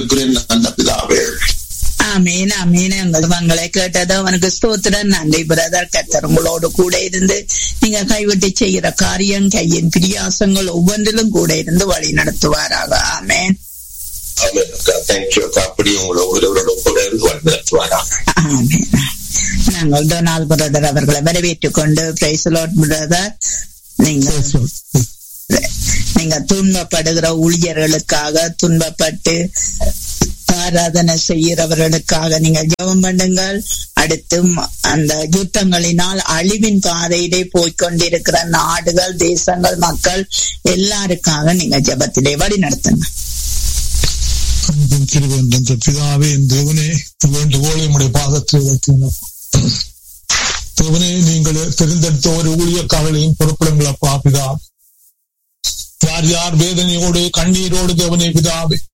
இருக்கிறேன் நல்ல பிதாவே ஆமீன் ஆமீன் எங்கள் மங்களை கேட்டது அவனுக்கு ஸ்தோத்திரம் நன்றி பிரதர் கத்தர் உங்களோடு கூட இருந்து நீங்க கைவிட்டு செய்கிற காரியம் கையின் பிரியாசங்கள் ஒவ்வொன்றிலும் கூட இருந்து வழி நடத்துவாராக ஆமேன் ஆமென் அக்கா தேங்க்யூ அக்கா அப்படி உங்களை ஒவ்வொருவரோட கூட இருந்து வழிநடத்துவாராக ஆமேன் நாங்கள் டொனால்ட் பிரதர் அவர்களை வரவேற்றுக் கொண்டு பிரைசலோட் பிரதர் நீங்க நீங்க துன்பப்படுகிற ஊழியர்களுக்காக துன்பப்பட்டு ஆராதனை செய்கிறவர்களுக்காக நீங்கள் ஜெபம் பண்ணுங்கள் அடுத்து ம- அந்த யுத்தங்களினால் அழிவின் பாதையிலே போய்க்கொண்டிருக்கிற நாடுகள் தேசங்கள் மக்கள் எல்லாருக்காக நீங்க ஜெபத்திலே வழி நடத்துங்க அன்பின் கிருபென்ற பிதாவே என் தேவனே வேண்டுகோளை உடைய பாதத்தில் வைக்கிறோம் தேவனே நீங்கள் தெரிந்தெடுத்த ஒரு ஊழியக்காரர்களையும் பொறுப்பிடுங்கள் அப்பா பிதா யார் யார் வேதனையோடு கண்ணீரோடு தேவனே பிதாவே